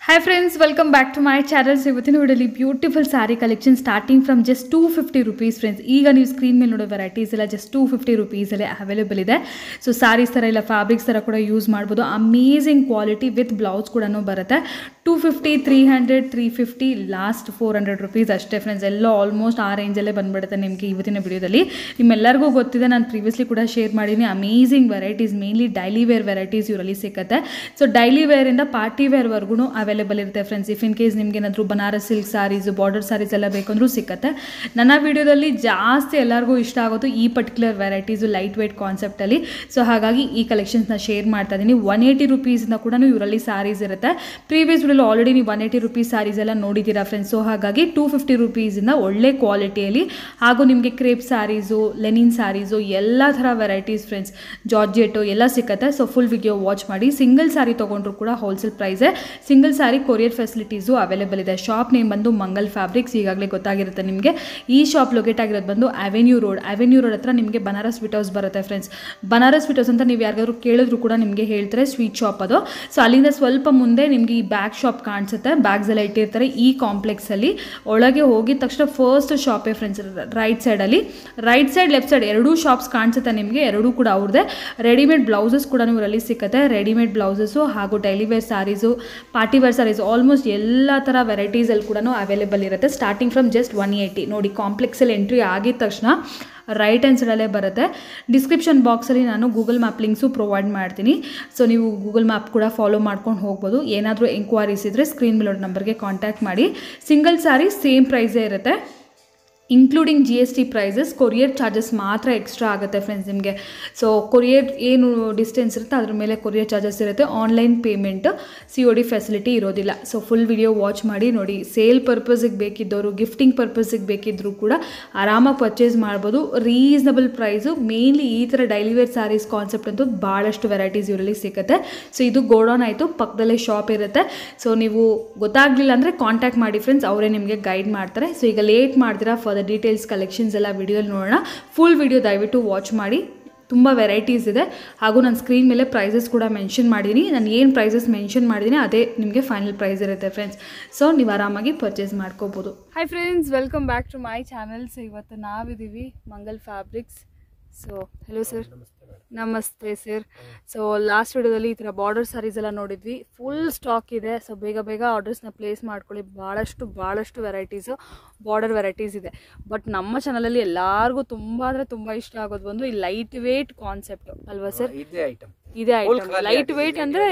Hi friends welcome back to my channels ಇವತ್ತಿನ ವಿಡಿಯೋಲಿ beautiful sari collection starting from just two fifty rupees friends ಈಗ ನೀವು screen ಮೇಲೆ ನೋಡೋ ವೆರೈಟೀಸ್ ಎಲ್ಲ ಜಸ್ಟ್ ಟೂ ಫಿಫ್ಟಿ ರುಪೀಸಲ್ಲೇ ಅವೈಲೇಬಲ್ ಇದೆ ಸೊ ಸ್ಯಾರೀಸ್ ಥರ ಇಲ್ಲ ಫ್ಯಾಬ್ರಿಕ್ಸ್ ಥರ ಕೂಡ ಯೂಸ್ ಮಾಡ್ಬೋದು ಅಮೇಝಿಂಗ್ ಕ್ವಾಲಿಟಿ ವಿತ್ ಬ್ಲೌಸ್ ಕೂಡ ಬರುತ್ತೆ two fifty three hundred three fifty last four hundred rupees ಅಷ್ಟೇ ಫ್ರೆಂಡ್ಸ್ ಎಲ್ಲ ಆಲ್ಮೋಸ್ಟ್ ಆ ರೇಂಜಲ್ಲೇ ಬಂದ್ಬಿಡುತ್ತೆ ನಿಮಗೆ ಇವತ್ತಿನ ವಿಡಿಯೋದಲ್ಲಿ ನಿಮ್ಮೆಲ್ಲರಿಗೂ ಗೊತ್ತಿದೆ ನಾನು ಪ್ರೀವಿಯಸ್ಲಿ ಕೂಡ ಶೇರ್ ಮಾಡೀನಿ amazing varieties mainly daily wear varieties ಇವರಲ್ಲಿ ಸಿಗುತ್ತೆ ಸೊ ಡೈಲಿ ವೇರಿಂದ ಪಾರ್ಟಿ ವೇರ್ವರೆಗೂ ಅವೈಲೇಬಲ್ ಇರುತ್ತೆ ಫ್ರೆಂಡ್ಸ್ ಇಫ್ ಇನ್ ಕೇಸ್ ನಿಮ್ಗೆ ಏನಾದರೂ ಬನಾರಸ್ ಸಿಲ್ಕ್ ಸಾರೀಸು ಬಾರ್ಡರ್ ಸಾರೀಸ್ ಎಲ್ಲ ಬೇಕಂದ್ರೂ ಸಿಕ್ಕತ್ತೆ ನನ್ನ ವಿಡಿಯೋದಲ್ಲಿ ಜಾಸ್ತಿ ಎಲ್ಲರಿಗೂ ಇಷ್ಟ ಆಗೋದು ಈ ಪರ್ಟಿಕ್ಯುಲರ್ ವೆರೈಟೀಸು ಲೈಟ್ ವೇಟ್ ಕಾನ್ಸೆಪ್ಟಲ್ಲಿ ಸೊ ಹಾಗಾಗಿ ಈ ಕಲೆಕ್ಷನ್ಸ್ನ ಶೇರ್ ಮಾಡ್ತಾ ಇದ್ದೀನಿ ಒನ್ ಏಯ್ಟಿ ರುಪೀಸಿಂದ ಕೂಡ ಇವರಲ್ಲಿ ಸಾರೀಸ್ ಇರುತ್ತೆ ಪ್ರೀವಿಯಸ್ ವಿಡಿಯೋಲಿ ಆಲ್ರೆಡಿ ನೀವು ಒನ್ ಏಯ್ಟಿ ರುಪೀಸ್ ಸಾರೀಸ್ ಎಲ್ಲ ನೋಡಿದ್ದೀರಾ ಫ್ರೆಂಡ್ಸ್ ಸೊ ಹಾಗಾಗಿ ಟೂ ಫಿಫ್ಟಿ ರುಪೀಸಿಂದ ಒಳ್ಳೆ ಕ್ವಾಲಿಟಿಯಲ್ಲಿ ಹಾಗೂ ನಿಮಗೆ ಕ್ರೇಪ್ ಸ್ಯಾರೀಸು ಲೆನಿನ್ ಸ್ಯಾರೀಸು ಎಲ್ಲ ಥರ ವೆರೈಟೀಸ್ ಫ್ರೆಂಡ್ಸ್ ಜಾರ್ಜೆಟು ಎಲ್ಲ ಸಿಕ್ಕತ್ತೆ ಸೊ ಫುಲ್ ವಿಡಿಯೋ ವಾಚ್ ಮಾಡಿ ಸಿಂಗಲ್ ಸ್ಯಾರಿ ತೊಗೊಂಡ್ರು ಕೂಡ ಹೋಲ್ಸೇಲ್ ಪ್ರೈಸೇ single sari courier facilities available ಇದೆ ಶಾಪ್ ನೇಮ್ ಬಂದು ಮಂಗಲ್ ಫ್ಯಾಬ್ರಿಕ್ಸ್ ಈಗಾಗಲೇ ಗೊತ್ತಾಗಿರುತ್ತೆ ನಿಮಗೆ ಈ ಶಾಪ್ ಲೊಕೇಟ್ ಆಗಿರೋದು ಬಂದು ಅವೆನ್ಯೂ ರೋಡ್ ಅವೆನ್ಯೂ ರೋಡ್ ಹತ್ರ ನಿಮಗೆ ಬನಾರಸ್ ಸ್ವೀಟ್ ಹೌಸ್ ಬರುತ್ತೆ ಫ್ರೆಂಡ್ಸ್ ಬನಾರಸ್ ಸ್ವೀಟ್ ಹೌಸ್ ಅಂತ ನೀವು ಯಾರಿಗಾದ್ರು ಕೇಳಿದ್ರು ಕೂಡ ನಿಮಗೆ ಹೇಳ್ತಾರೆ ಸ್ವೀಟ್ ಶಾಪ್ ಅದು ಸೊ ಅಲ್ಲಿಂದ ಸ್ವಲ್ಪ ಮುಂದೆ ನಿಮಗೆ ಈ ಬ್ಯಾಗ್ ಶಾಪ್ ಕಾಣಿಸುತ್ತೆ ಬ್ಯಾಗ್ಸ್ ಎಲ್ಲ ಇಟ್ಟಿರ್ತಾರೆ ಈ ಕಾಂಪ್ಲೆಕ್ಸಲ್ಲಿ ಒಳಗೆ ಹೋಗಿದ ತಕ್ಷಣ ಫಸ್ಟ್ ಶಾಪೇ ಫ್ರೆಂಡ್ಸ್ ರೈಟ್ ಸೈಡಲ್ಲಿ ರೈಟ್ ಸೈಡ್ ಲೆಫ್ಟ್ ಸೈಡ್ ಎರಡೂ ಶಾಪ್ಸ್ ಕಾಣಿಸುತ್ತೆ ನಿಮಗೆ ಎರಡೂ ಕೂಡ ಅವ್ರದ್ದೇ ರೆಡಿಮೇಡ್ ಬ್ಲೌಸಸ್ ಕೂಡ ಇವರಲ್ಲಿ ಸಿಕ್ಕತ್ತೆ ರೆಡಿಮೇಡ್ ಬ್ಲೌಸಸ್ಸು ಹಾಗೂ daily wear saris party wear saris almost ಎಲ್ಲ ಥರ ವೆರೈಟೀಸಲ್ಲಿ ಕೂಡ ಅವೈಲೇಬಲ್ ಇರುತ್ತೆ starting from just one eighty ನೋಡಿ ಕಾಂಪ್ಲೆಕ್ಸಲ್ಲಿ ಎಂಟ್ರಿ ಆಗಿದ ತಕ್ಷಣ ರೈಟ್ ಹ್ಯಾಂಡ್ ಸೈಡಲ್ಲೇ ಬರುತ್ತೆ ಡಿಸ್ಕ್ರಿಪ್ಷನ್ ಬಾಕ್ಸಲ್ಲಿ ನಾನು ಗೂಗಲ್ ಮ್ಯಾಪ್ ಲಿಂಕ್ಸು ಪ್ರೊವೈಡ್ ಮಾಡ್ತೀನಿ ಸೊ ನೀವು ಗೂಗಲ್ ಮ್ಯಾಪ್ ಕೂಡ ಫಾಲೋ ಮಾಡ್ಕೊಂಡು ಹೋಗ್ಬೋದು ಏನಾದರೂ ಎಂಕ್ವೈರೀಸ್ ಇದ್ದರೆ ಸ್ಕ್ರೀನ್ ಮೇಲೆ ನಂಬರ್ಗೆ ಕಾಂಟ್ಯಾಕ್ಟ್ ಮಾಡಿ ಸಿಂಗಲ್ ಸ್ಯಾರಿ ಸೇಮ್ ಪ್ರೈಸೇ ಇರುತ್ತೆ including G S T prices courier charges ಮಾತ್ರ ಎಕ್ಸ್ಟ್ರಾ ಆಗುತ್ತೆ ಫ್ರೆಂಡ್ಸ್ ನಿಮಗೆ ಸೊ ಕೊರಿಯರ್ ಏನು ಡಿಸ್ಟೆನ್ಸ್ ಇರುತ್ತೆ ಅದ್ರ ಮೇಲೆ ಕೊರಿಯರ್ ಚಾರ್ಜಸ್ ಇರುತ್ತೆ online payment C O D facility ಇರೋದಿಲ್ಲ ಸೊ ಫುಲ್ ವಿಡಿಯೋ ವಾಚ್ ಮಾಡಿ ನೋಡಿ ಸೇಲ್ ಪರ್ಪಸಿಗೆ ಬೇಕಿದ್ದವರು ಗಿಫ್ಟಿಂಗ್ ಪರ್ಪಸಿಗೆ ಬೇಕಿದ್ದರೂ ಕೂಡ ಆರಾಮಾಗಿ ಪರ್ಚೇಸ್ ಮಾಡ್ಬೋದು ರೀಸನಬಲ್ ಪ್ರೈಸು ಮೇನ್ಲಿ ಈ ಥರ ಡೈಲಿ ವೇರ್ ಸ್ಯಾರೀಸ್ ಕಾನ್ಸೆಪ್ಟ್ ಅಂತೂ ಭಾಳಷ್ಟು ವೆರೈಟೀಸ್ ಇವರಲ್ಲಿ ಸಿಗುತ್ತೆ ಸೊ ಇದು ಗೋಡೌನ್ ಆಯಿತು ಪಕ್ಕದಲ್ಲೇ ಶಾಪ್ ಇರುತ್ತೆ ಸೊ ನೀವು ಗೊತ್ತಾಗಲಿಲ್ಲ ಅಂದರೆ ಕಾಂಟ್ಯಾಕ್ಟ್ ಮಾಡಿ ಫ್ರೆಂಡ್ಸ್ ಅವರೇ ನಿಮಗೆ ಗೈಡ್ ಮಾಡ್ತಾರೆ ಸೊ ಈಗ ಲೇಟ್ ಮಾಡ್ತೀರಾ ಫರ್ದರ್ ಡೀಟೇಲ್ಸ್ ಕಲೆಕ್ಷನ್ಸ್ ಎಲ್ಲ ವಿಡಿಯೋಲಿ ನೋಡೋಣ ಫುಲ್ ವಿಡಿಯೋ ದಯವಿಟ್ಟು ವಾಚ್ ಮಾಡಿ ತುಂಬ ವೆರೈಟೀಸ್ ಇದೆ ಹಾಗೂ ನಾನು ಸ್ಕ್ರೀನ್ ಮೇಲೆ ಪ್ರೈಸಸ್ ಕೂಡ ಮೆನ್ಷನ್ ಮಾಡಿದ್ದೀನಿ ನಾನು ಏನು ಪ್ರೈಸಸ್ ಮೆನ್ಷನ್ ಮಾಡಿದ್ದೀನಿ ಅದೇ ನಿಮಗೆ ಫೈನಲ್ ಪ್ರೈಸ್ ಇರುತ್ತೆ ಫ್ರೆಂಡ್ಸ್ ಸೊ ನೀವು ಆರಾಮಾಗಿ ಪರ್ಚೇಸ್ ಮಾಡ್ಕೋಬೋದು hi friends welcome back to my channels ಇವತ್ತು ನಾವಿದ್ದೀವಿ Mangal fabrics so hello sir ನಮಸ್ತೆ ಸರ್ ಸೊ ಲಾಸ್ಟ್ ವಿಡಿಯೋದಲ್ಲಿ ಈ ಥರ ಬಾರ್ಡರ್ ಸ್ಯಾರೀಸ್ ಎಲ್ಲ ನೋಡಿದ್ವಿ ಫುಲ್ ಸ್ಟಾಕ್ ಇದೆ ಸೊ ಬೇಗ ಬೇಗ ಆರ್ಡರ್ಸ್ನ ಪ್ಲೇಸ್ ಮಾಡ್ಕೊಳ್ಳಿ ಭಾಳಷ್ಟು ಭಾಳಷ್ಟು ವೆರೈಟೀಸು ಬಾರ್ಡರ್ ವೆರೈಟೀಸ್ ಇದೆ ಬಟ್ ನಮ್ಮ ಚಾನಲಲ್ಲಿ ಎಲ್ಲರಿಗೂ ತುಂಬ ಅಂದರೆ ತುಂಬ ಇಷ್ಟ ಆಗೋದು ಬಂದು ಈ ಲೈಟ್ ವೇಟ್ ಕಾನ್ಸೆಪ್ಟ್ ಅಲ್ವಾ ಸರ್ ಇದೇ ಐಟಮ್ ಇದೇ ಐಟಮ್ ಲೈಟ್ ವೇಟ್ ಅಂದರೆ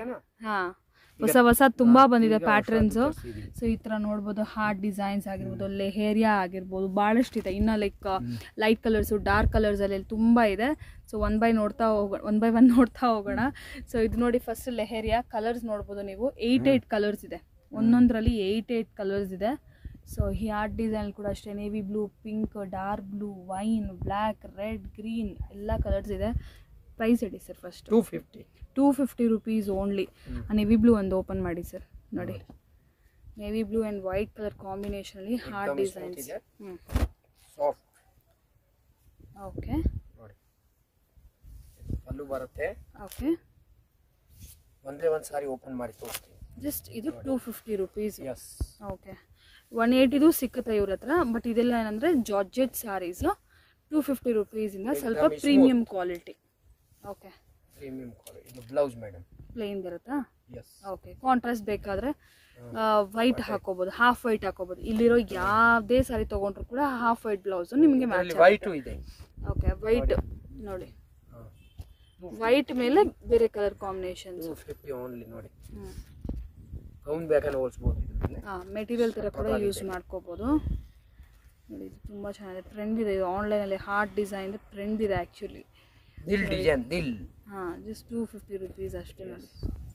ಹಾಂ ಹೊಸ ಹೊಸ ತುಂಬ ಬಂದಿದೆ ಪ್ಯಾಟ್ರನ್ಸು ಸೊ ಈ ಥರ ನೋಡ್ಬೋದು ಹಾರ್ಟ್ ಡಿಸೈನ್ಸ್ ಆಗಿರ್ಬೋದು ಲೆಹೇರಿಯಾ ಆಗಿರ್ಬೋದು ಭಾಳಷ್ಟು ಇದೆ ಇನ್ನು ಲೈಕ್ ಲೈಟ್ ಕಲರ್ಸು ಡಾರ್ಕ್ ಕಲರ್ಸಲ್ಲಿ ತುಂಬ ಇದೆ ಸೊ ಒನ್ ಬೈ ನೋಡ್ತಾ ಹೋಗೋಣ ಒನ್ ಬೈ ಒನ್ ನೋಡ್ತಾ ಹೋಗೋಣ ಸೊ ಇದು ನೋಡಿ ಫಸ್ಟ್ ಲೆಹೇರಿಯಾ ಕಲರ್ಸ್ ನೋಡ್ಬೋದು ನೀವು ಏಯ್ಟ್ ಏಯ್ಟ್ ಕಲರ್ಸ್ ಇದೆ ಒಂದೊಂದರಲ್ಲಿ ಏಯ್ಟ್ ಏಯ್ಟ್ ಕಲರ್ಸ್ ಇದೆ ಸೊ ಈ ಆರ್ಟ್ ಡಿಸೈನ್ ಕೂಡ ಅಷ್ಟೇ navy blue pink dark blue wine black red green ಎಲ್ಲ ಕಲರ್ಸ್ ಇದೆ ಪ್ರೈಸ್ ಹೇಳಿ sir first two fifty two fifty rupees only navy blue ಒಂದು ಓಪನ್ ಮಾಡಿ ಸರ್ ನೋಡಿ navy blue and white colour ಕಾಂಬಿನೇಷನಲ್ಲಿ ಹಾರ್ಟ್ एकदम ಡಿಸೈನ್ಸ್ smooth ಇದೆ. ಹ್ಞೂ ಸಾಫ್ಟ್ ಓಕೆ ನೋಡಿ ಅಲ್ಲೂ ಬರುತ್ತೆ ಓಕೆ ಒಂದೇ ಒಂದು ಸಾರಿ ಓಪನ್ ಮಾಡಿ ತೋರಿಸ್ತೀನಿ ಜಸ್ಟ್ ಇದು two fifty rupees yes okay one ಏಯ್ಟಿದು ಸಿಕ್ಕತ್ತೆ ಇವ್ರ ಹತ್ರ ಬಟ್ ಇದೆಲ್ಲ ಏನಂದರೆ ಜಾರ್ಜೆಟ್ ಸ್ಯಾರೀಸು ಟೂ ಫಿಫ್ಟಿ ರುಪೀಸಿಂದ ಸ್ವಲ್ಪ एकदम smooth. Premium quality okay premium quality ಇದು ಬ್ಲೌಸ್ ಮೇಡಮ್ ಪ್ಲೇನ್ ಬರುತ್ತಾ ಎಸ್ ಓಕೆ ಕಾಂಟ್ರಾಸ್ಟ್ ಬೇಕಾದರೆ ವೈಟ್ ಹಾಕೋಬೋದು ಹಾಫ್ ವೈಟ್ ಹಾಕೋಬೋದು ಇಲ್ಲಿರೋ ಯಾವುದೇ ಸಾರಿ ತೊಗೊಂಡ್ರು ಕೂಡ ಹಾಫ್ ವೈಟ್ ಬ್ಲೌಸು ನಿಮಗೆ ಮ್ಯಾಚ್ ಅಲ್ಲಿ ವೈಟು ಇದೆ ಓಕೆ ವೈಟ್ ನೋಡಿ ವೈಟ್ ಮೇಲೆ ಬೇರೆ colour combinations two fifty only ನೋಡಿ ಗೌನ್ ಬೇಕಾದ್ರೆ ಹೋಲಿಸ್ಬೋದು ಇದನ್ನ ಹಾಂ ಮೆಟೀರಿಯಲ್ ಥರ ಕೂಡ ಯೂಸ್ ಮಾಡ್ಕೋಬೋದು ನೋಡಿ ಇದು ತುಂಬ ಚೆನ್ನಾಗಿದೆ ಟ್ರೆಂಡ್ ಇದೆ ಇದು ಆನ್ಲೈನಲ್ಲಿ ಹಾರ್ಟ್ ಡಿಸೈನ್ ಟ್ರೆಂಡ್ ಇದೆ ಆ್ಯಕ್ಚುಲಿ ದಿಲ್ ಡಿಸೈನ್ ದಿಲ್ ಹಾಂ ಜಸ್ಟ್ ಟೂ ಫಿಫ್ಟಿ ರುಪೀಸ್ ಅಷ್ಟೇ ನೋಡಿ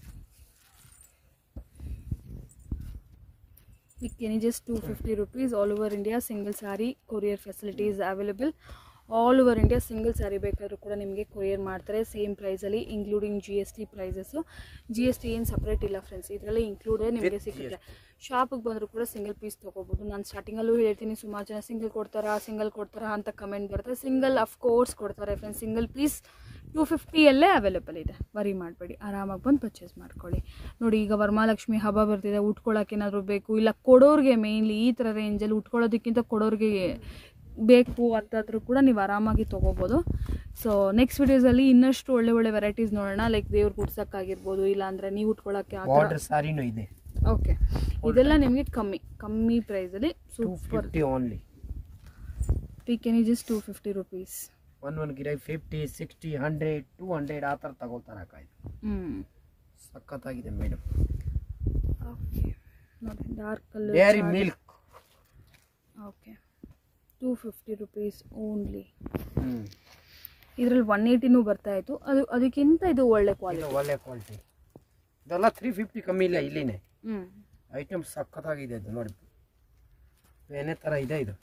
with any just two fifty rupees all over India single sari courier facilities available all over India single sari ಬೇಕಾದರೂ ಕೂಡ ನಿಮಗೆ ಕೊರಿಯರ್ ಮಾಡ್ತಾರೆ ಸೇಮ್ ಪ್ರೈಸಲ್ಲಿ including G S T prices G S T ಏನು separate ಇಲ್ಲ friends ಇದರಲ್ಲಿ ಇನ್ಕ್ಲೂಡೇ ನಿಮಗೆ With ಸಿಗುತ್ತೆ ಶಾಪಿಗೆ ಬಂದರೂ ಕೂಡ ಸಿಂಗಲ್ ಪೀಸ್ ತೊಗೋಬೋದು ನಾನು ಸ್ಟಾರ್ಟಿಂಗಲ್ಲೂ ಹೇಳ್ತೀನಿ ಸುಮಾರು ಜನ ಸಿಂಗಲ್ ಕೊಡ್ತಾರಾ ಸಿಂಗಲ್ ಕೊಡ್ತಾರಾ ಅಂತ ಕಮೆಂಟ್ ಬರುತ್ತೆ ಸಿಂಗಲ್ ಅಫ್ಕೋರ್ಸ್ ಕೊಡ್ತಾರೆ ಫ್ರೆಂಡ್ಸ್ ಸಿಂಗಲ್ ಪೀಸ್ ಟೂ ಫಿಫ್ಟಿಯಲ್ಲೇ ಅವೈಲೇಬಲ್ ಇದೆ ವರಿ ಮಾಡಬೇಡಿ ಆರಾಮಾಗಿ ಬಂದು ಪರ್ಚೇಸ್ ಮಾಡ್ಕೊಳ್ಳಿ ನೋಡಿ ಈಗ ವರಮಹಾಲಕ್ಷ್ಮಿ ಹಬ್ಬ ಬರ್ತಿದೆ ಉಟ್ಕೊಳ್ಳೋಕೆ ಏನಾದರೂ ಬೇಕು ಇಲ್ಲ ಕೊಡೋರಿಗೆ ಮೇಯ್ನ್ಲಿ ಈ ಥರ ರೇಂಜಲ್ಲಿ ಉಟ್ಕೊಳ್ಳೋದಕ್ಕಿಂತ ಕೊಡೋರಿಗೆ ಬೇಕು ಅಂತಾದ್ರೂ ಕೂಡ ನೀವು ಆರಾಮಾಗಿ ತೊಗೋಬೋದು ಸೊ ನೆಕ್ಸ್ಟ್ ವಿಡಿಯೋಸಲ್ಲಿ ಇನ್ನಷ್ಟು ಒಳ್ಳೆ ಒಳ್ಳೆ ವೆರೈಟೀಸ್ ನೋಡೋಣ ಲೈಕ್ ದೇವ್ರ ಗುಡ್ಸೋಕ್ಕಾಗಿರ್ಬೋದು ಇಲ್ಲಾಂದರೆ ನೀವು ಉಟ್ಕೊಳ್ಳೋಕ್ಕೆ ಆ ಥರ ಬಾರ್ಡರ್ ಸಾರಿನೂ ಇದೆ ಓಕೆ ಇದೆಲ್ಲ ನಿಮಗೆ ಕಮ್ಮಿ ಕಮ್ಮಿ ಪ್ರೈಸಲ್ಲಿ ಟೂ ಸೂಪರ್ ಫಿಫ್ಟಿ ಓನ್ಲಿ ಪಿ ಕೆನ್ just two fifty rupees one one ಗಿರ fifty sixty hundred two hundred ಆ ಥರ ತಗೋತಾರೆ ಅಕ್ಕ ಇದು ಹ್ಞೂ ಸಖತ್ತಾಗಿದೆ ಮೇಡಮ್ ಓಕೆ ನೋಡಿ dark dairy colour milk okay two fifty rupees only ಹ್ಞೂ ಇದರಲ್ಲಿ ಒನ್ ಏಯ್ಟಿನೂ ಬರ್ತಾ ಇತ್ತು ಅದು ಅದಕ್ಕಿಂತ ಇದು ಒಳ್ಳೆ ಇದು ಕ್ವಾಲಿಟಿ ಒಳ್ಳೆ ಕ್ವಾಲಿಟಿ ಇದೆಲ್ಲ ತ್ರೀ ಫಿಫ್ಟಿ ಕಮ್ಮಿ ಇಲ್ಲ ಇಲ್ಲಿನೇ ಹ್ಞೂ ಐಟಮ್ ಸಖತ್ತಾಗಿದೆ ಇದು ನೋಡಿ ಬೇನೆ ಥರ ಇದೆ ಇದು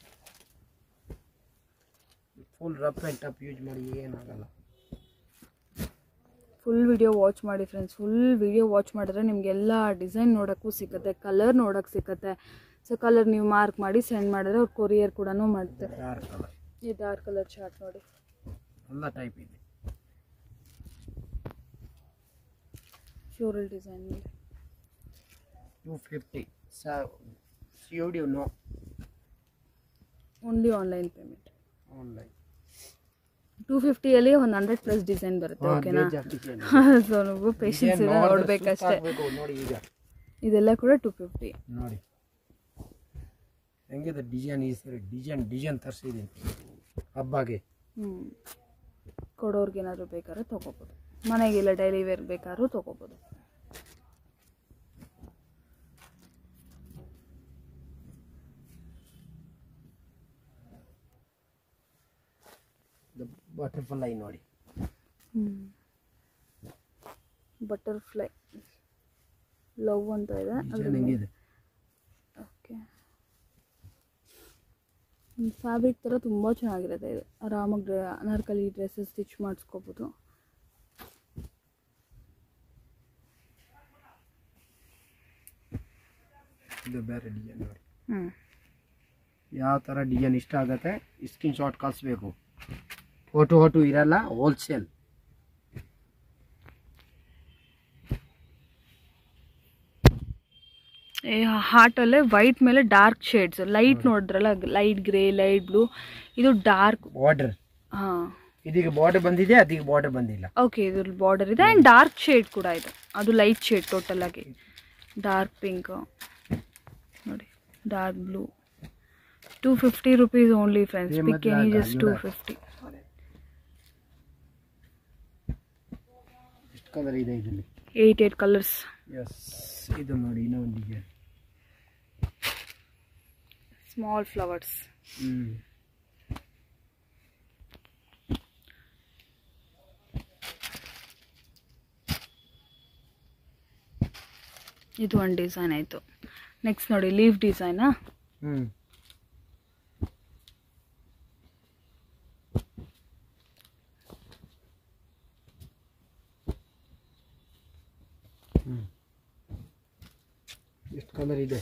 full rough and tough use ಮಾಡಿ ಏನಾಗಲ್ಲ ಫುಲ್ ವಿಡಿಯೋ ವಾಚ್ ಮಾಡಿ ಫ್ರೆಂಡ್ಸ್ ಫುಲ್ ವಿಡಿಯೋ ವಾಚ್ ಮಾಡಿದ್ರೆ ನಿಮಗೆಲ್ಲ ಡಿಸೈನ್ ನೋಡೋಕ್ಕೂ ಸಿಗುತ್ತೆ ಕಲರ್ ನೋಡೋಕ್ಕೆ ಸಿಗುತ್ತೆ ಸೊ ಕಲರ್ ನೀವು ಮಾರ್ಕ್ ಮಾಡಿ ಸೆಂಡ್ ಮಾಡಿದ್ರೆ ಅವ್ರು ಕೊರಿಯರ್ ಕೂಡ ಮಾಡ್ತಾರೆ ಡಾರ್ಕ್ ಕಲರ್ ಈ ಡಾರ್ಕ್ ಕಲರ್ ಚಾರ್ಟ್ ನೋಡಿ ಎಲ್ಲ ಟೈಪ್ ಇದೆ ಫ್ಲೋರಲ್ ಡಿಸೈನ್ ಮೇಲೆ two fifty C U D no only online payment online two ಫಿಫ್ಟಿಯಲ್ಲಿ ಒಂದು ಹಂಡ್ರೆಡ್ ಪ್ಲಸ್ ಡಿಸೈನ್ ಬರುತ್ತೆ ಓಕೆನಾ ಸೊ ನೀವು ಪೇಷನ್ಸ್ ಇದೆ ನೋಡ್ಬೇಕಷ್ಟೇ ನೋಡಿ ಈಗ ಇದೆಲ್ಲ ಕೂಡ ಟೂ ಫಿಫ್ಟಿ ನೋಡಿ ಹೆಂಗಿದೆ ಡಿಸೈನ್ ಈ ಸರಿ ಡಿಸೈನ್ ಡಿಸೈನ್ ತರಿಸಿದ್ದೀನಿ ಹಬ್ಬಗೆ ಹ್ಞೂ ಕೊಡೋರ್ಗೆ ಏನಾದರೂ ಬೇಕಾದ್ರೆ ತೊಗೋಬೋದು ಮನೆಗೆಲ್ಲ ಡೈಲಿ ವೇರ್ ಬೇಕಾದ್ರೂ ತೊಗೋಬೋದು ಬಟರ್ಫ್ಲೈ ನೋಡಿ ಬಟರ್ಫ್ಲೈ ಲವ್ ಅಂತ ಇದೆ ಡಿಸೈನ್ ಹೆಂಗಿದೆ ಓಕೆ ಫ್ಯಾಬ್ರಿಕ್ ಥರ ತುಂಬ ಚೆನ್ನಾಗಿರುತ್ತೆ ಇದು ಆರಾಮಾಗಿ ಡ್ರೆ ಅನಾರ್ಕಲಿ ಡ್ರೆಸ್ಸಸ್ ಸ್ಟಿಚ್ ಮಾಡಿಸ್ಕೋಬೋದು ಇದು ಬೇರೆ ಡಿಸೈನ್ ನೋಡಿ ಹ್ಞೂ ಯಾವ ಥರ ಡಿಸೈನ್ ಇಷ್ಟ ಆಗುತ್ತೆ ಸ್ಕ್ರೀನ್ ಶಾಟ್ ಕಳಿಸ್ಬೇಕು ಫೋಟೋ ಫೋಟೋ ಇರಲ್ಲ ಹೋಲ್ಸೇಲ್ ಹಾರ್ಟಲ್ಲೇ ವೈಟ್ ಮೇಲೆ ಡಾರ್ಕ್ ಶೇಡ್ಸ್ ಲೈಟ್ ನೋಡಿದ್ರಲ್ಲ ಲೈಟ್ ಗ್ರೇ ಲೈಟ್ ಬ್ಲೂ ಇದು ಡಾರ್ಕ್ ಬಾರ್ಡರ್ ಹಾಂ ಇದೀಗ ಬಾರ್ಡರ್ ಬಂದಿದೆ ಅದೀಗ ಬಾರ್ಡರ್ ಬಂದಿಲ್ಲ ಓಕೆ ಇದ್ರ ಬಾರ್ಡರ್ ಇದೆ ಆ್ಯಂಡ್ ಡಾರ್ಕ್ ಶೇಡ್ ಕೂಡ ಇದೆ ಅದು ಲೈಟ್ ಶೇಡ್ ಟೋಟಲ್ ಆಗಿ ಡಾರ್ಕ್ ಪಿಂಕ್ ನೋಡಿ dark blue two fifty rupees only friends Same pick ಅದ್ರಾಗ ಎನಿ ಜಸ್ಟ್ ಟೂ ಇವ್ರ. ಫಿಫ್ಟಿ ಎಷ್ಟು ಕಲರ್ ಇದೆ ಇದರಲ್ಲಿ ಏಯ್ಟ್ ಏಯ್ಟ್ ಕಲರ್ಸ್ ಎಸ್ ಇದು ನೋಡಿ ಇನ್ನೊಂದು ಡಿಸೈನ್ ಸ್ಮಾಲ್ ಫ್ಲವರ್ಸ್ ಹ್ಞೂ ಇದು ಒಂದು ಡಿಸೈನ್ ಆಯಿತು ನೆಕ್ಸ್ಟ್ ನೋಡಿ ಲೀಫ್ ಡಿಸೈನಾ ಹ್ಞೂ ಹ್ಞೂ ಎಷ್ಟು ಕಲರ್ ಇದೆ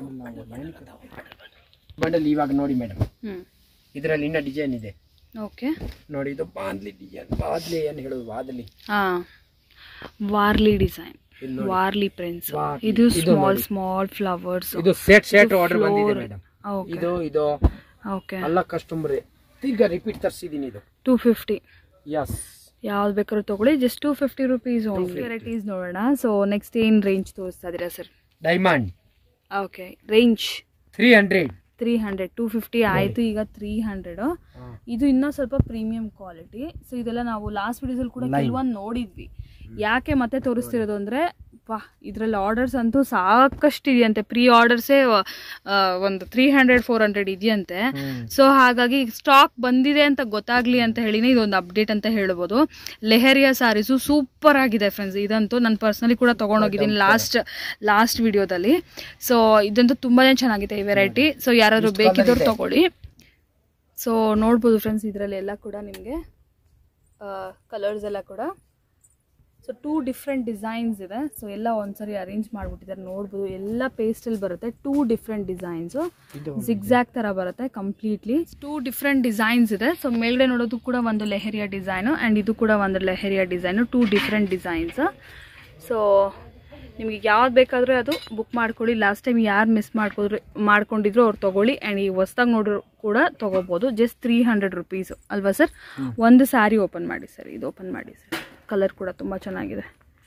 ಬಂಡಲ್ ಇವಾಗ ನೋಡಿ ಮೇಡಮ್ ಹ್ಞೂ ಇದರಲ್ಲಿ ಇನ್ನ ಡಿಸೈನ್ ಇದೆ ಓಕೆ ನೋಡಿ ಇದು ಬಾದ್ಲಿ ಡಿಸೈನ್ ಬಾದ್ಲಿ ಏನು ಹೇಳೋದು ಬಾದ್ಲಿ ಹಾಂ ವಾರ್ಲಿ ಡಿಸೈನ್ ಇಲ್ಲಿ ನೋಡಿ. ವಾರ್ಲಿ ಪ್ರಿಂಟ್ಸ್ ವಾರ್ಲಿ. ಇದು ಇದು ಸ್ಮಾಲ್ ನೋಡಿ. ಸ್ಮಾಲ್ ಫ್ಲವರ್ಸ್ ಇದು ಸೆಟ್ ಸೆಟ್ ಇದು ಆರ್ಡರ್ ಬಂದಿದೆ floral. ಮೇಡಮ್ ಓಕೆ ಇದು ಇದು ಓಕೆ ಎಲ್ಲ ಕಸ್ಟಮರ್ ಈಗ ರಿಪೀಟ್ ತರಿಸಿದ್ದೀನಿ ಇದು ಟೂ ಫಿಫ್ಟಿ ಎಸ್ ಯಾವ್ದು ಬೇಕಾದ್ರೂ ತಗೊಳ್ಳಿ just two fifty rupees only varieties ನೋಡೋಣ ಸೊ ನೆಕ್ಸ್ಟ್ ಏನು ರೇಂಜ್ ತೋರಿಸ್ತಾ ಇದ್ದೀರಾ sir diamond okay range three hundred three hundred two fifty ಆಯಿತು ಈಗ ತ್ರೀ ಹಂಡ್ರೆಡ್ ಇದು ಇನ್ನೂ ಸ್ವಲ್ಪ ಪ್ರೀಮಿಯಂ ಕ್ವಾಲಿಟಿ ಸೊ ಇದೆಲ್ಲ ನಾವು ಲಾಸ್ಟ್ ವಿಡಿಯೋಸಲ್ಲಿ ಕೂಡ Line. ಕೆಲವೊಂದು ನೋಡಿದ್ವಿ ಯಾಕೆ ಮತ್ತೆ ತೋರಿಸ್ತಿರೋದು ಅಂದರೆ ವಾ ಇದರಲ್ಲಿ ಆರ್ಡರ್ಸ್ ಅಂತೂ ಸಾಕಷ್ಟು ಇದೆಯಂತೆ ಪ್ರೀ ಆರ್ಡರ್ಸೇ ಒಂದು ತ್ರೀ ಹಂಡ್ರೆಡ್ ಫೋರ್ ಹಂಡ್ರೆಡ್ ಇದೆಯಂತೆ ಸೊ ಹಾಗಾಗಿ ಸ್ಟಾಕ್ ಬಂದಿದೆ ಅಂತ ಗೊತ್ತಾಗ್ಲಿ ಅಂತ ಹೇಳಿನೇ ಇದೊಂದು ಅಪ್ಡೇಟ್ ಅಂತ ಹೇಳ್ಬೋದು ಲೆಹರಿಯಾ ಸ್ಯಾರೀಸು ಸೂಪರ್ ಆಗಿದೆ ಫ್ರೆಂಡ್ಸ್ ಇದಂತೂ ನಾನು ಪರ್ಸ್ನಲಿ ಕೂಡ ತೊಗೊಂಡೋಗಿದ್ದೀನಿ ಲಾಸ್ಟ್ ಲಾಸ್ಟ್ ವಿಡಿಯೋದಲ್ಲಿ ಸೊ ಇದಂತೂ ತುಂಬಾ ಚೆನ್ನಾಗಿದೆ ಈ ವೆರೈಟಿ ಸೊ ಯಾರಾದರೂ ಇಷ್ಟು ಬೇಕಿದ್ದವ್ರು colour ಇದೆ. ತಗೊಳ್ಳಿ ಸೊ ನೋಡ್ಬೋದು ಫ್ರೆಂಡ್ಸ್ ಇದರಲ್ಲಿ ಎಲ್ಲ ಕೂಡ ನಿಮಗೆ ಕಲರ್ಸ್ ಎಲ್ಲ ಕೂಡ ಸೊ ಟೂ ಡಿಫ್ರೆಂಟ್ ಡಿಸೈನ್ಸ್ ಇದೆ ಸೊ ಎಲ್ಲ ಒಂದ್ಸರಿ ಅರೇಂಜ್ ಮಾಡಿಬಿಟ್ಟಿದ್ದಾರೆ ನೋಡ್ಬೋದು ಎಲ್ಲ ಪೇಸ್ಟಲ್ಲಿ ಬರುತ್ತೆ ಟೂ ಡಿಫ್ರೆಂಟ್ ಡಿಸೈನ್ಸು ಇದು ಜಿಗ್ಜಾಗ್ ಥರ ಬರುತ್ತೆ ಕಂಪ್ಲೀಟ್ಲಿ ಟೂ ಡಿಫ್ರೆಂಟ್ ಡಿಸೈನ್ಸ್ ಇದೆ ಸೊ ಮೇಲ್ಗಡೆ ನೋಡೋದು ಕೂಡ ಒಂದು ಲೆಹರಿಯ ಡಿಸೈನು ಆ್ಯಂಡ್ ಇದು ಕೂಡ ಒಂದು leheriya design two different designs so ನಿಮಗೆ ಯಾವ್ದು ಬೇಕಾದರೂ ಅದು ಬುಕ್ ಮಾಡ್ಕೊಳ್ಳಿ ಲಾಸ್ಟ್ ಟೈಮ್ ಯಾರು ಮಿಸ್ ಮಾಡ್ಕೋದ್ರು ಮಾಡ್ಕೊಂಡಿದ್ರು ಅವ್ರು ತೊಗೊಳ್ಳಿ ಆ್ಯಂಡ್ ಈ ಹೊಸ್ದಾಗಿ ನೋಡ್ರು ಕೂಡ ತೊಗೋಬೋದು ಜಸ್ಟ್ ತ್ರೀ ಹಂಡ್ರೆಡ್ ರುಪೀಸು ಅಲ್ವಾ ಸರ್ ಒಂದು ಸ್ಯಾರಿ ಓಪನ್ ಮಾಡಿ ಸರ್ ಇದು ಓಪನ್ ಮಾಡಿ ಸರ್ ಕಲರ್ ಕೂಡ ತುಂಬ ಚೆನ್ನಾಗಿದೆ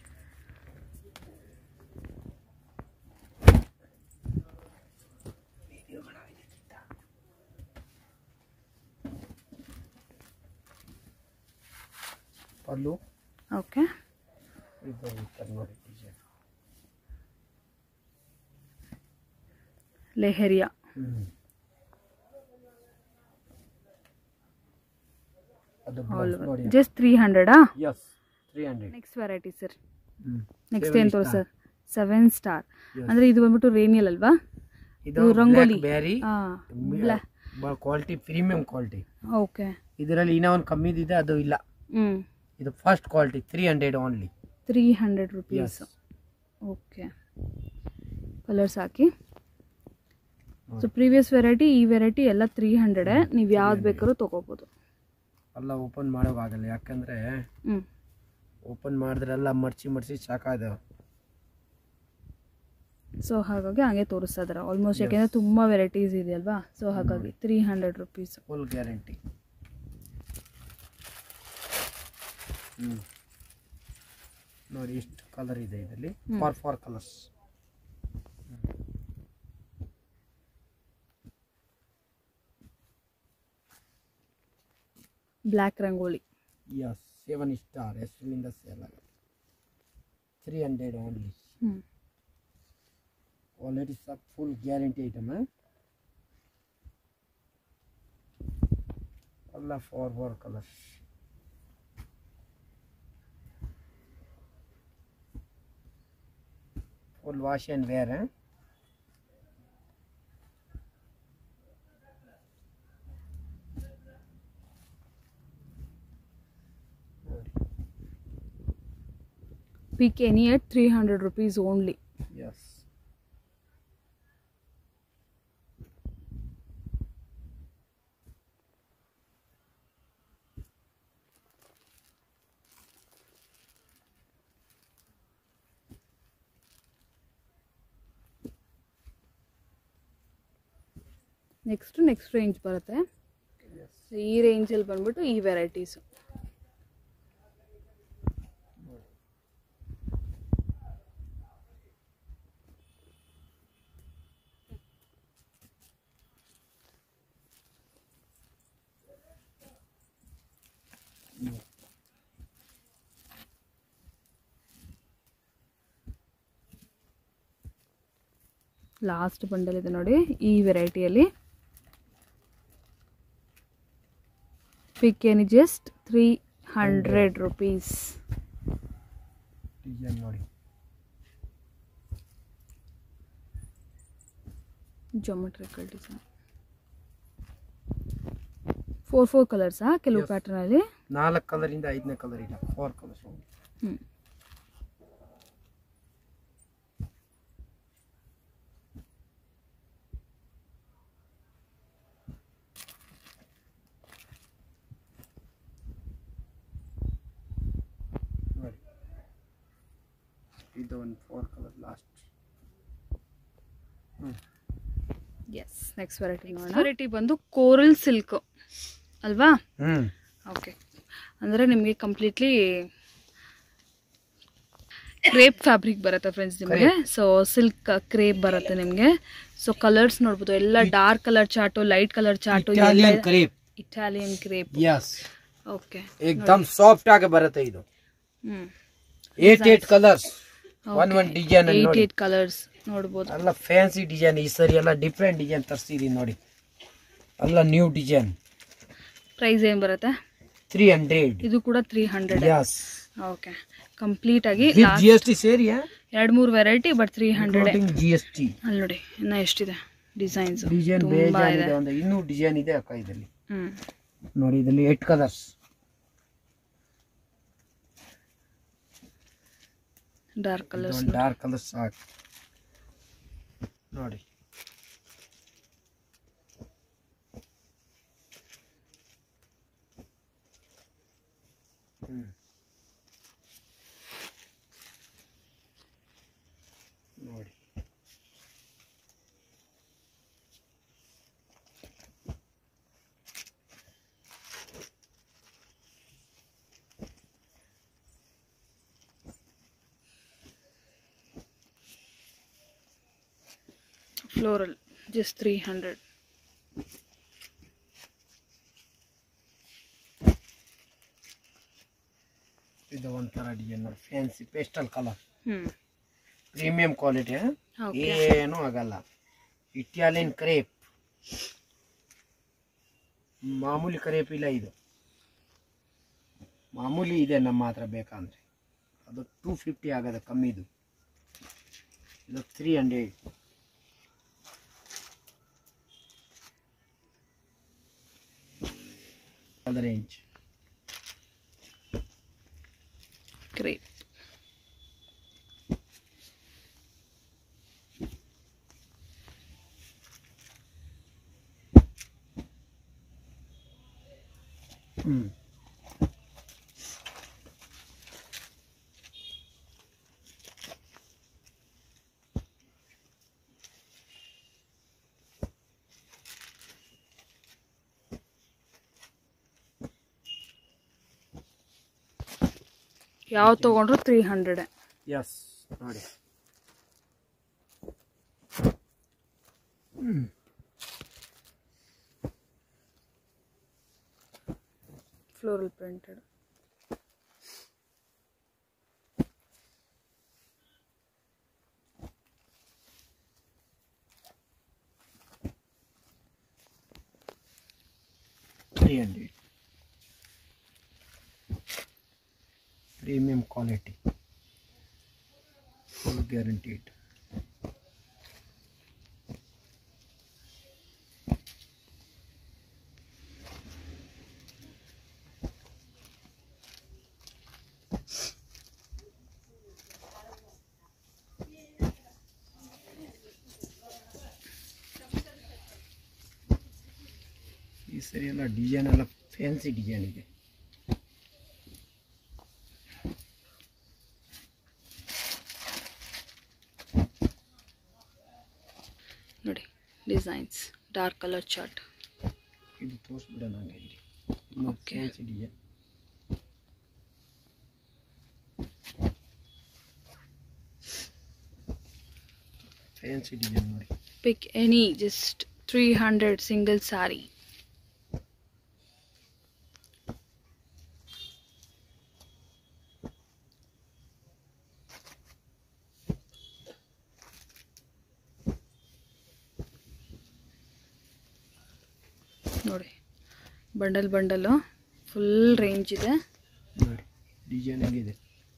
ಪಲ್ಲು ಓಕೆ ಇದು ಈ ಥರ ನೋಡಿ ಡಿಸೈನ್ ಲೆಹರಿಯಾ ಹ್ಞೂ ಅದು ಆಲ್ ಬ್ಲೌಸ್ ನೋಡಿ ಜಸ್ಟ್ ತ್ರೀ ಹಂಡ್ರೆಡಾ yes three hundred next variety sir ಹ್ಞೂ ನೆಕ್ಸ್ಟ್ ಏನು ತೋರಿ ಸರ್ ಸೆವೆನ್ ಸ್ಟಾರ್ ಅಂದರೆ ಇದು ಬಂದ್ಬಿಟ್ಟು ರೇನಿಯಲ್ ಅಲ್ವಾ ಇದು ಇದು ರಂಗೋಲಿ. ಬ್ಯಾರಿ ಹಾಂ ಕ್ವಾಲಿಟಿ ಪ್ರೀಮಿಯಂ ಕ್ವಾಲಿಟಿ ಓಕೆ ಇದರಲ್ಲಿ ಇನ್ನೂ ಒಂದು ಕಮ್ಮಿದಿದೆ ಅದು ಇಲ್ಲ ಹ್ಞೂ ಇದು first quality three hundred only three hundred rupees yes okay colours ಹಾಕಿ ಸೊ ಪ್ರೀವಿಯಸ್ ವೆರೈಟಿ ಈ ವೆರೈಟಿ ಎಲ್ಲ ತ್ರೀ ಹಂಡ್ರೆಡೇ ನೀವು ಯಾವ್ದು ಬೇಕಾದ್ರೂ ತೊಗೋಬೋದು ಎಲ್ಲ ಓಪನ್ ಮಾಡೋಕ್ಕಾಗಲ್ಲ ಯಾಕಂದ್ರೆ ಹ್ಞೂ ಓಪನ್ ಮಾಡಿದ್ರೆಲ್ಲ ಮರ್ಚಿ ಮರ್ಚಿ ಸಾಕಾದ ಸೊ ಹಾಗಾಗಿ ಹಂಗೆ ತೋರಿಸ್ತಾ ಇದ್ದಾರೆ ಆಲ್ಮೋಸ್ಟ್ ಯಾಕೆಂದರೆ ತುಂಬ ವೆರೈಟೀಸ್ ಇದೆಯಲ್ವಾ ಸೊ ಹಾಗಾಗಿ three hundred rupees full guarantee ಹ್ಞೂ ನೋಡಿ ಇಷ್ಟು ಕಲರ್ ಇದೆ ಇದರಲ್ಲಿ four four colours black rangoli yes seven star ಹೆಸರಿನಿಂದ ಸೇಲ್ ಆಗುತ್ತೆ ತ್ರೀ ಹಂಡ್ರೆಡ್ ಓನ್ಲಿ ಹ್ಞೂ ಆಲ್ರೆಡಿ ಸಬ್ ಫುಲ್ ಗ್ಯಾರಂಟಿ ಐಟಮ್ ಎಲ್ಲ four four colours full wash and wear pick any at three hundred rupees only yes next next range ಬರುತ್ತೆ so ಈ ರೇಂಜಲ್ಲಿ ಬಂದ್ಬಿಟ್ಟು ಈ ವೆರೈಟೀಸು ಲಾಸ್ಟ್ ಬಂಡಲ್ ಇದೆ ನೋಡಿ ಈ ವೆರೈಟಿಯಲ್ಲಿ pick any just three hundred rupees design ನೋಡಿ ಜೊಮೆಟ್ರಿಕಲ್ ಡಿಸೈನ್ ಫೋರ್ ಫೋರ್ ಕಲರ್ಸಾ ಕೆಲವು Yes. ಪ್ಯಾಟರ್ನಲ್ಲಿ ನಾಲ್ಕು ಕಲರಿಂದ ಐದನೇ ಕಲರ್ ಇಲ್ಲ ಫೋರ್ ಕಲರ್ಸ್ ಹ್ಞೂ ನೋಡಿ ಇದು ಒಂದು four colour last yes next variety ನೋಡೋಣ ವೆರೈಟಿ ಬಂದು ಕೋರಲ್ ಸಿಲ್ಕ್ ಅಲ್ವಾ ಹ್ಞೂ ಓಕೆ ಅಂದರೆ ನಿಮಗೆ ಕಂಪ್ಲೀಟ್ಲಿ ಕ್ರೇಪ್ ಫ್ಯಾಬ್ರಿಕ್ ಬರುತ್ತೆ ಫ್ರೆಂಡ್ಸ್ ನಿಮಗೆ ಸೊ ಸಿಲ್ಕ್ ಕ್ರೇಪ್ ಬರುತ್ತೆ ನಿಮಗೆ ಸೊ ಕಲರ್ಸ್ ನೋಡ್ಬೋದು ಎಲ್ಲ dark colour chart light colour chart Italian crepe Italian crepe yes okay ಏಕ್ದಮ್ ಸಾಫ್ಟ್ ಆಗಿ ಬರುತ್ತೆ ಇದು ಹ್ಞೂ eight eight colours one one design eight ನೋಡಿ ಏಯ್ಟ್ ಕಲರ್ಸ್ ನೋಡ್ಬೋದು ಎಲ್ಲ ಫ್ಯಾನ್ಸಿ ಡಿಸೈನ್ ಈ ಸರಿ ಎಲ್ಲ ಡಿಫ್ರೆಂಟ್ ಡಿಸೈನ್ ತರಿಸಿದೀನಿ ನೋಡಿ ಎಲ್ಲ ನ್ಯೂ ಡಿಸೈನ್ ಪ್ರೈಸ್ ಏನು ಬರುತ್ತೆ ತ್ರೀ ಹಂಡ್ರೆಡ್ ಇದು ಕೂಡ three hundred yes okay complete ಆಗಿ ವಿತ್ ಜಿ ಎಸ್ ಟಿ ಸೇರಿ ಎರಡು ಮೂರು variety but three hundred G S T ಅಲ್ಲಿ ನೋಡಿ ಇನ್ನ ಎಷ್ಟಿದೆ ಡಿಸೈನ್ಸ್ ಡಿಸೈನ್ ತುಂಬಾ ಬೇಜಾನ್ ಇದೆ ಇದೆ ಒಂದು ಇನ್ನೂ ಡಿಸೈನ್ ಇದೆ ಅಕ್ಕ ಇದರಲ್ಲಿ ಹ್ಮ್ ನೋಡಿ ಇದರಲ್ಲಿ ಏಟ್ ಕಲರ್ಸ್ ಡಾರ್ಕ್ ಕಲರ್ಸ್ ಒಂದು ಡಾರ್ಕ್ ಕಲರ್ ಸಾಕು ನೋಡಿ ಹ್ಮ್. ನೋಡಿ ಫ್ಲೋರಲ್ ಜಸ್ಟ್ ತ್ರೀ ಹಂಡ್ರೆಡ್ ಇದು ಒಂಥರ ಡಿಸೈನ್ ನೋಡಿ ಫ್ಯಾನ್ಸಿ ಪೇಸ್ಟಲ್ ಕಲರ್ ಹ್ಞೂ ಪ್ರೀಮಿಯಂ ಕ್ವಾಲಿಟಿ ಓಕೆ ಏನೂ ಆಗಲ್ಲ ಇಟಾಲಿಯನ್ ಕ್ರೇಪ್ ಮಾಮೂಲಿ ಕ್ರೇಪ್ ಇಲ್ಲ ಇದು ಮಾಮೂಲಿ ಇದೆ ನಮ್ಮ ಹತ್ರ ಬೇಕಂದ್ರೆ ಅದು ಟೂ ಫಿಫ್ಟಿ ಆಗದೆ ಕಮ್ಮಿದು ಇದು ತ್ರೀ ಹಂಡ್ರೆಡ್ ಅದು ರೇಂಜ್ ಗ್ರೇಟ್ ಹ್ಞೂ ಯಾವ ತೊಗೊಂಡ್ರು ತ್ರೀ ಹಂಡ್ರೆಡ್ ಎಸ್ ನೋಡಿ floral printed three hundred premium quality full guaranteed ಈ ಸರಿ ಎಲ್ಲ ಡಿಸೈನ್ ಎಲ್ಲ ಫ್ಯಾನ್ಸಿ ಡಿಸೈನ್ ಇದೆ ನೋಡಿ ಡಿಸೈನ್ಸ್ ಡಾರ್ಕ್ ಕಲರ್ ಚಾರ್ಟ್ ಇದು ತೋರಿಸ್ಬಿಡೋಣ ಹಂಗೆ ಇಲ್ಲಿ ಇನ್ನು Okay. Fancy design fancy design ನೋಡಿ pick any just three hundred single sari ನೋಡಿ ಬಂಡಲ್ ಬಂಡಲು ಫುಲ್ ರೇಂಜ್ ಇದೆ ನೋಡಿ ಡಿಸೈನ್ ಹೆಂಗಿದೆ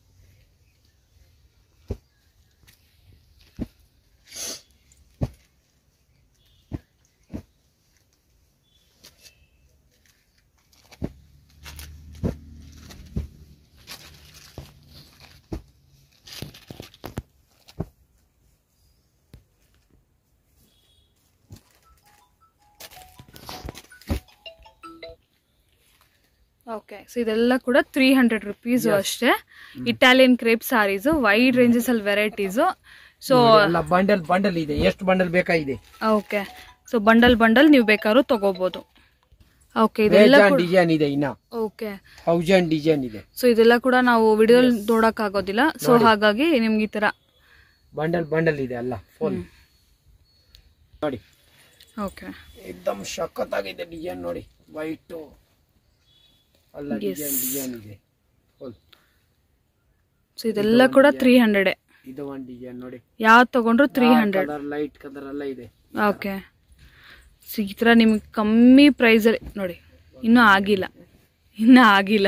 ಓಕೆ ಸೊ ಇದೆಲ್ಲ ಕೂಡ ತ್ರೀ ಹಂಡ್ರೆಡ್ ರುಪೀಸು ಅಷ್ಟೇ Italian crepe saris wide ranges ಅಲ್ಲಿ ವೆರೈಟೀಸು ಸೊ ನೋಡಿ, ಎಲ್ಲ ಬಂಡಲ್ ಬಂಡಲ್ ಇದೆ ಎಷ್ಟು ಬಂಡಲ್ ಬೇಕಾ ಇದೆ ಓಕೆ ಸೊ ಬಂಡಲ್ ಬಂಡಲ್ ನೀವು ಬೇಕಾದ್ರೂ ತಗೋಬಹುದು ಓಕೆ ಇದೆಲ್ಲ ಬೇಜಾನ್ ಡಿಸೈನ್ ಇದೆ ಇನ್ನ ಓಕೆ ಥೌಸಂಡ್ ಡಿಸೈನ್ ಇದೆ ಸೊ ಇದೆಲ್ಲ ಕೂಡ ನಾವು ವಿಡಿಯೋ ನೋಡಕ್ ಆಗೋದಿಲ್ಲ ಸೊ ಹಾಗಾಗಿ ನಿಮ್ಗೆ ಈ ತರ ಬಂಡಲ್ ಬಂಡಲ್ ಇದೆ ಅಲ್ಲ ಫುಲ್ ನೋಡಿ ಓಕೆ ಏಕ್ದಮ್ ಸಖತ್ತಾಗಿದೆ ಡಿಸೈನ್ ನೋಡಿ ವೈಟು ಅಲ್ಲ Yes. ಡಿಸೈನ್ ಡಿಸೈನ್ ಇದೆ ಫುಲ್ ಸೊ ಇದೆಲ್ಲ ಕೂಡ ತ್ರೀ ಹಂಡ್ರೆಡ್ ಇದು ಒಂದು ಡಿಸೈನ್ ನೋಡಿ ಯಾವ್ದು ತಗೊಂಡ್ರು three hundred colour light colour ಎಲ್ಲ ಇದೆ ಓಕೆ ಸೊ ಈ ಥರ ನಿಮ್ಗೆ ಕಮ್ಮಿ ಪ್ರೈಸಲ್ಲಿ ನೋಡಿ ಇನ್ನೂ ಆಗಿಲ್ಲ ಇನ್ನೂ ಆಗಿಲ್ಲ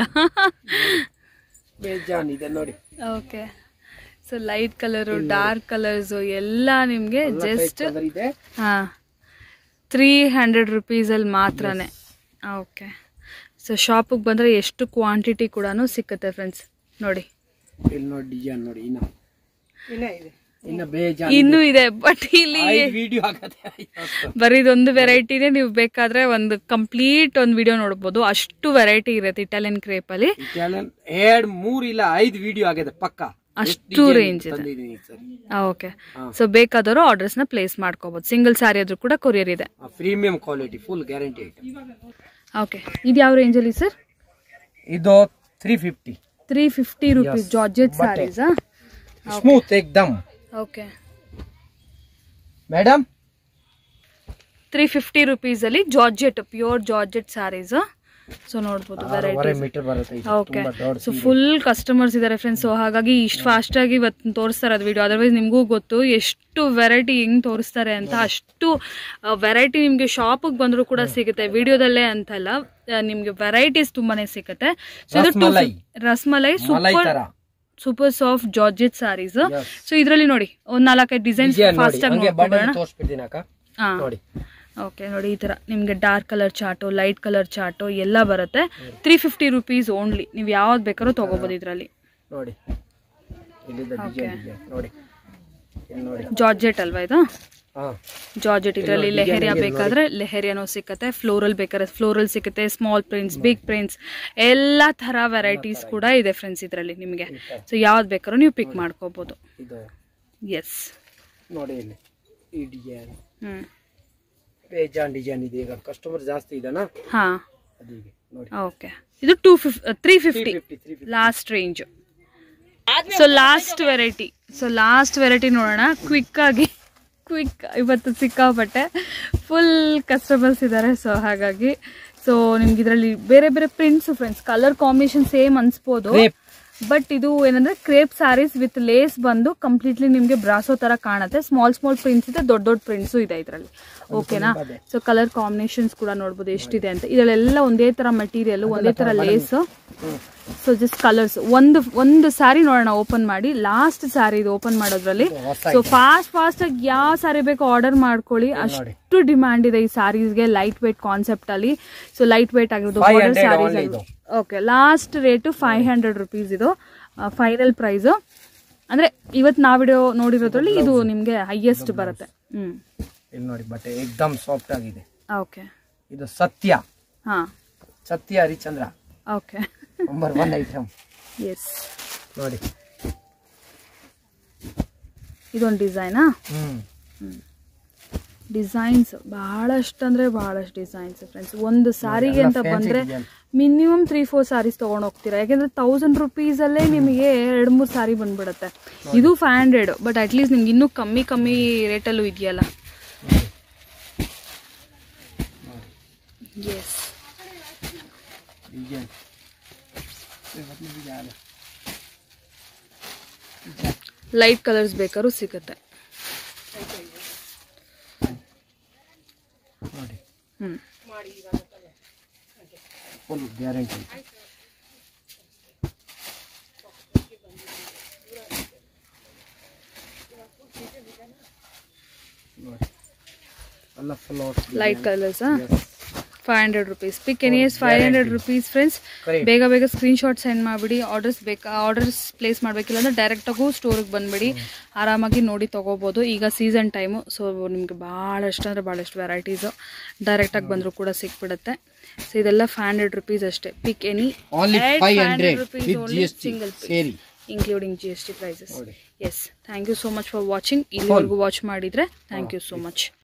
ಬೇಜಾನ್ ಇದೆ ನೋಡಿ okay so light colour dark colours ಎಲ್ಲ ನಿಮಗೆ ಜಸ್ಟ್ ಕಲರ್ ಇದೆ ಹಾಂ ತ್ರೀ ಹಂಡ್ರೆಡ್ ರುಪೀಸಲ್ಲಿ ಮಾತ್ರನೇ ಓಕೆ ಸೊ ಶಾಪಿಗೆ ಬಂದರೆ ಎಷ್ಟು ಕ್ವಾಂಟಿಟಿ ಕೂಡ ಸಿಕ್ಕುತ್ತೆ ಫ್ರೆಂಡ್ಸ್ ನೋಡಿ ಇಲ್ಲಿ ನೋಡಿ ಡಿಸೈನ್ ನೋಡಿ ಇನ್ನ ಇನ್ನ ಬೇಜಾನ್ ಇನ್ನೂ ಇದೆ ಬಟ್ ಇಲ್ಲಿ ವಿಡಿಯೋ ಆಗತ್ತೆ ಇವತ್ತು. ಬರೀ ಇದೊಂದು ವೆರೈಟಿನೇ ನೀವು ಬೇಕಾದ್ರೆ ಒಂದು ಕಂಪ್ಲೀಟ್ ಒಂದು ವಿಡಿಯೋ ನೋಡ್ಬೋದು ಅಷ್ಟು ವೆರೈಟಿ ಇರುತ್ತೆ ಇಟಾಲಿಯನ್ ಕ್ರೇಪ್ ಅಲ್ಲಿ ಇಟಾಲಿಯನ್ ಎರಡ್ ಮೂರ್ ಇಲ್ಲ ಐದ್ ವಿಡಿಯೋ ಆಗಿದೆ ಪಕ್ಕ ಅಷ್ಟು ರೇಂಜ್ ಇದೆ ತಂದಿದ್ದೀನಿ ಸರ್ ಓಕೆ ಸೊ ಬೇಕಾದವರು ಆರ್ಡರ್ಸ್ ನ ಪ್ಲೇಸ್ ಮಾಡ್ಕೋಬಹುದು ಸಿಂಗಲ್ ಸಾರಿ ಆದ್ರೂ ಕೂಡ ಕೊರಿಯರ್ ಇದೆ premium quality full guarantee item okay ಇದು ಯಾವ ರೇಂಜ್ ಅಲ್ಲಿ ಸರ್ ಇದು three fifty three fifty rupees georgette ಸ್ಯಾರೀಸಾ ಸ್ಮೂತ್ ಏಕ್ದಮ್ okay madam three fifty rupees ಅಲ್ಲಿ georgette pure georgette saris so ನೋಡ್ಬೋದು ವೆರೈಟಿ ಮೀಟರ್ ಬರುತ್ತೆ ಇದು. ಓಕೆ ತುಂಬಾ ದೊಡ್ಡ ಸೊ ಫುಲ್ ಕಸ್ಟಮರ್ಸ್ ಇದ್ದಾರೆ ಫ್ರೆಂಡ್ಸ್ ಸೊ ಹಾಗಾಗಿ ಇಷ್ಟು ಫಾಸ್ಟ್ ಆಗಿ ಇವತ್ತು ತೋರಿಸ್ತಾರೆ ಅದು ವಿಡಿಯೋ ಅದರ್ವೈಸ್ ನಿಮಗೂ ಗೊತ್ತು ಎಷ್ಟು ವೆರೈಟಿ ಹೆಂಗ್ ತೋರಿಸ್ತಾರೆ ಅಂತ ಅಷ್ಟು ವೆರೈಟಿ ನಿಮಗೆ ಶಾಪಿಗೆ ಬಂದರೂ ಕೂಡ ಸಿಗುತ್ತೆ ವಿಡಿಯೋದಲ್ಲೇ ಅಂತಲ್ಲ ಆ, ನಿಮ್ಗೆ ವೆರೈಟೀಸ್ ತುಂಬಾನೇ ಸಿಗುತ್ತೆ ಸೊ ಇದು two rasmalai. fif- rasmalai malai super ತರ super soft georgette saris Yes. So ಇದರಲ್ಲಿ ನೋಡಿ ಒಂದ್ ನಾಲ್ಕೈದು ಡಿಸೈನ್ಸ್ Design ನೋಡಿ ಫಾಸ್ಟ್ ಆಗಿ ಹಂಗೆ ನೋಡ್ಕೊಳ್ಳೋಣ ಬಟನ್ ತೋರಿಸ್ಬಿಡ್ತೀನಿ ಅಕ್ಕ ಹಾ ನೋಡಿ ಓಕೆ ನೋಡಿ ಈ ಥರ ನಿಮಗೆ dark colour chart light colour chart ಎಲ್ಲ ಬರುತ್ತೆ ತ್ರೀ ಫಿಫ್ಟಿ ರುಪೀಸ್ ಓನ್ಲಿ ನೀವು ಯಾವ್ದು ಬೇಕಾದ್ರೂ ತೊಗೋಬೋದು ಇದರಲ್ಲಿ ನೋಡಿ ಇಲ್ಲಿಂದ ಡಿಸೈನ್ ಇದೆ ನೋಡಿ ಇಲ್ಲಿ ನೋಡಿ ಜಾರ್ಜೆಟ್ ಅಲ್ವಾ ಇದು ಹಾ ಜಾರ್ಜೆಟ್ ಇದರಲ್ಲಿ ಲೆಹರಿಯಾ ಬೇಕಾದ್ರೆ ಲೆಹರಿಯಾನೂ ಸಿಕ್ಕತ್ತೆ ಫ್ಲೋರಲ್ ಬೇಕಾದ್ರೆ ಫ್ಲೋರಲ್ ಸಿಗುತ್ತೆ ಸ್ಮಾಲ್ ಪ್ರಿಂಟ್ಸ್ ಬಿಗ್ ಪ್ರಿಂಟ್ಸ್ ಎಲ್ಲ ಥರ ವೆರೈಟೀಸ್ ಕೂಡ ಇದೆ ಫ್ರೆಂಡ್ಸ್ ಇದರಲ್ಲಿ ನಿಮಗೆ ಸೊ ಯಾವ್ದು ಬೇಕಾದ್ರೂ ನೀವು ಪಿಕ್ ಮಾಡ್ಕೋಬೋದು ಇದು ಎಸ್ ನೋಡಿ ಇಲ್ಲಿ ಈ ಡಿಸೈನ್ ಹ್ಞೂ ಬೇಜಾನ್ ಡಿಸೈನ್ ಇದೆ ಈಗ ಕಸ್ಟಮರ್ ಜಾಸ್ತಿ ಇದೆನಾ ಹಾಂ ಅದೀಗೆ ನೋಡಿ ಓಕೆ ಇದು two fif three fifty fifty three last range so last variety so last variety ನೋಡೋಣ ಕ್ವಿಕ್ ಆಗಿ ಕ್ವಿಕ್ ಇವತ್ತು ಸಿಕ್ಕಾಪಟ್ಟೆ ಫುಲ್ ಕಸ್ಟಮರ್ಸ್ ಇದ್ದಾರೆ ಸೊ ಹಾಗಾಗಿ ಸೊ ನಿಮ್ಗೆ ಇದರಲ್ಲಿ ಬೇರೆ ಬೇರೆ prints friends colour combination same ಅನ್ಸ್ಬೋದು Crepe. ಬಟ್ ಇದು ಏನಂದ್ರೆ ಕ್ರೇಪ್ ಸ್ಯಾರೀಸ್ ವಿತ್ ಲೇಸ್ ಬಂದು ಕಂಪ್ಲೀಟ್ಲಿ ನಿಮ್ಗೆ ಬ್ರಾಸೋ ತರ ಕಾಣುತ್ತೆ ಸ್ಮಾಲ್ ಸ್ಮಾಲ್ ಪ್ರಿಂಟ್ಸ್ ಇದೆ ದೊಡ್ಡ ದೊಡ್ಡ ಪ್ರಿಂಟ್ಸು ಇದೆ ಇದರಲ್ಲಿ ಓಕೆನಾ ಸೊ ಕಲರ್ ಕಾಂಬಿನೇಷನ್ಸ್ ಕೂಡ ನೋಡ್ಬೋದು ಎಷ್ಟಿದೆ ಅಂತ ಇದರಲ್ಲೆಲ್ಲ ಒಂದೇ ತರ ಮಟೀರಿಯಲ್ ಒಂದೇ ತರ ಲೇಸ್ ಸೊ ಜಸ್ಟ್ ಕಲರ್ಸ್ ಒಂದು ಒಂದು ಸ್ಯಾರಿ ನೋಡೋಣ ಓಪನ್ ಮಾಡಿ ಲಾಸ್ಟ್ ಸ್ಯಾರಿ ಇದು ಓಪನ್ ಮಾಡೋದ್ರಲ್ಲಿ ಹೊಸ ಸೊ ಫಾಸ್ಟ್ ಫಾಸ್ಟ್ ಆಗಿ ಯಾವ ಸ್ಯಾರಿ ಬೇಕೋ ಆರ್ಡರ್ ಮಾಡ್ಕೊಳ್ಳಿ ಅಷ್ಟು ಡಿಮ್ಯಾಂಡ್ ಇದೆ ಈ ಸ್ಯಾರೀಸ್ಗೆ ಲೈಟ್ ವೇಟ್ ಕಾನ್ಸೆಪ್ಟ್ ಅಲ್ಲಿ ಸೊ ಲೈಟ್ ವೇಟ್ ಆಗಿರೋದು 500 ಸ್ಯಾರೀಸ್ only ಇದು. Okay last rate five hundred rupees ಇದು ಫೈನಲ್ ಪ್ರೈಸು ಅಂದ್ರೆ ಇವತ್ತು ನಾವು ವಿಡಿಯೋ ನೋಡಿರೋದ್ರಲ್ಲಿ ಇದು ನಿಮಗೆ ಹೈಯೆಸ್ಟ್ ಬರುತ್ತೆ ಹ್ಮ್ ಇಲ್ಲಿ ನೋಡಿ ಬಟ್ಟೆ ಏಕ್ದಮ್ ಸಾಫ್ಟ್ ಆಗಿದೆ ಓಕೆ ಇದು ಸತ್ಯ ಹಾ Satya Harichandra okay number one item yes ನೋಡಿ ಇದೊಂದು ಡಿಸೈನಾ ಹ್ಮ್ ಡಿಸೈನ್ಸ್ ಬಹಳಷ್ಟು ಅಂದ್ರೆ ಬಹಳಷ್ಟು ಡಿಸೈನ್ಸ್ ಫ್ರೆಂಡ್ಸ್ ಒಂದು ಸಾರಿಗೆ ಅಂತ fancy ಬಂದ್ರೆ design. Minimum three four saris ತಗೊಂಡು ಹೋಗ್ತೀರಾ ಯಾಕೆಂದ್ರೆ ತೌಸಂಡ್ ರುಪೀಸ್ ಅಲ್ಲೇ ನಿಮಗೆ ಎರಡು ಮೂರು ಸಾರಿ ಬಂದ್ಬಿಡುತ್ತೆ ಇದು ಫೈವ್ ಹಂಡ್ರೆಡ್ ಬಟ್ ಅಟ್ಲೀಸ್ಟ್ ನಿಮ್ಗೆ ಇನ್ನೂ ಕಮ್ಮಿ ಕಮ್ಮಿ ರೇಟಲ್ಲೂ ಇದೆಯಲ್ಲ ಎಸ್ ಡಿಸೈನ್ ಲೈಟ್ ಕಲರ್ಸ್ ಬೇಕಾದ್ರೂ ಸಿಗುತ್ತೆ ನೋಡಿ ಹ್ಮ್ ಫುಲ್ ಗ್ಯಾರಂಟಿ ನೋಡಿ ಎಲ್ಲ full light colours five hundred rupees pick any yes five hundred rupees friends Correct. ಬೇಗ ಬೇಗ ಸ್ಕ್ರೀನ್ಶಾಟ್ ಸೆಂಡ್ ಮಾಡಿಬಿಡಿ ಆರ್ಡರ್ಸ್ ಬೇಕಾ ಆರ್ಡರ್ಸ್ ಪ್ಲೇಸ್ ಮಾಡಬೇಕಿಲ್ಲ ಅಂದರೆ ಡೈರೆಕ್ಟಾಗೂ ಸ್ಟೋರಿಗೆ ಬಂದುಬಿಡಿ ಆರಾಮಾಗಿ ನೋಡಿ ತೊಗೋಬೋದು ಈಗ ಸೀಸನ್ ಟೈಮು ಸೊ ನಿಮಗೆ ಭಾಳಷ್ಟು ಅಂದರೆ ಭಾಳಷ್ಟು ವೆರೈಟೀಸು ಡೈರೆಕ್ಟಾಗಿ ಬಂದರೂ ಕೂಡ ಸಿಕ್ಬಿಡುತ್ತೆ ಸೊ ಇದೆಲ್ಲ ಫೈವ್ ಹಂಡ್ರೆಡ್ ರುಪೀಸ್ ಅಷ್ಟೇ pick any Only 500 with GST single ಸೇರಿ. Including G S T prices ನೋಡಿ. Yes thank you so much for watching ಇಲ್ಲಿವರೆಗೂ ವಾಚ್ ಮಾಡಿದರೆ ಥ್ಯಾಂಕ್ ಯು ಸೋ ಮಚ್